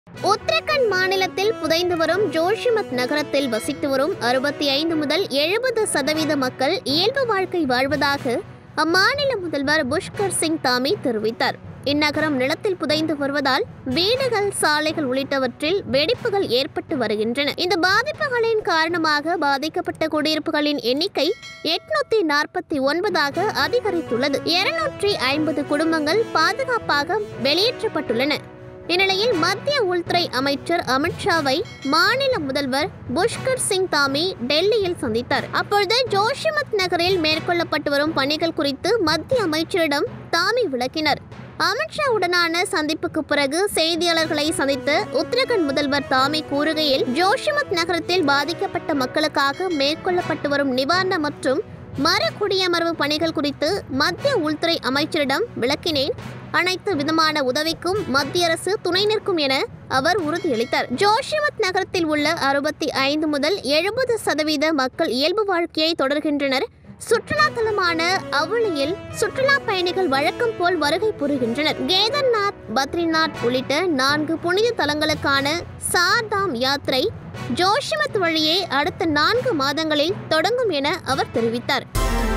உத்தரகண்ட் மாநிலத்தில் புதைந்து வரும் ஜோஷிமத் நகரத்தில் வசித்து வரும் அறுபத்தி ஐந்து முதல் எழுபது சதவீத மக்கள் இயல்பு வாழ்க்கை வாழ்வதாக அம்மாநில முதல்வர் புஷ்கர் சிங் தாமி தெரிவித்தார் இந்நகரம் நிலத்தில் புதைந்து வருவதால் வீடுகள் சாலைகள் உள்ளிட்டவற்றில் வெடிப்புகள் ஏற்பட்டு வருகின்றன இந்த பாதிப்புகளின் காரணமாக பாதிக்கப்பட்ட குடியிருப்புகளின் எண்ணிக்கை எட்நூத்தி நாற்பத்தி ஒன்பதாக அதிகரித்துள்ளது இருநூற்றி ஐம்பது குடும்பங்கள் பாதுகாப்பாக வெளியேற்றப்பட்டுள்ளன இந்நிலையில் மத்திய உள்துறை அமைச்சர் அமித்ஷாவை மாநில முதல்வர் புஷ்கர் சிங் தாமி டெல்லியில் சந்தித்தார் அப்பொழுது ஜோஷிமத் நகரில் மேற்கொள்ளப்பட்டு வரும் பணிகள் குறித்து மத்திய அமைச்சரிடம் தாமி விளக்கினர் அமித்ஷாவுடனான சந்திப்புக்கு பிறகு செய்தியாளர்களை சந்தித்த உத்தரகண்ட் முதல்வர் தாமி கூறுகையில் ஜோஷிமத் நகரத்தில் பாதிக்கப்பட்ட மக்களுக்காக மேற்கொள்ளப்பட்டு வரும் நிவாரண மற்றும் மறு குடியமர்வு பணிகள் குறித்து மத்திய உள்துறை அமைச்சரிடம் விளக்கினேன் அனைத்து விதமான உதவிக்கும் மத்திய அரசு துணை நிற்கும் என அவர் உறுதியளித்தார் ஜோஷிமத் நகரத்தில் உள்ள அறுபத்தி ஐந்து முதல் எழுபது சதவீத மக்கள் இயல்பு வாழ்க்கையை தொடர்கின்றனர் சுற்றுலா தலமான அவுளியில் சுற்றுலா பயணிகள் வழக்கம் போல் வருகை புரிகின்றனர் கேதர்நாத் பத்ரிநாத் உள்ளிட்ட நான்கு புனித தலங்களுக்கான சார்தாம் யாத்திரை ஜோஷிமத் வழியே அடுத்த நான்கு மாதங்களில் தொடங்கும் என அவர் தெரிவித்தார்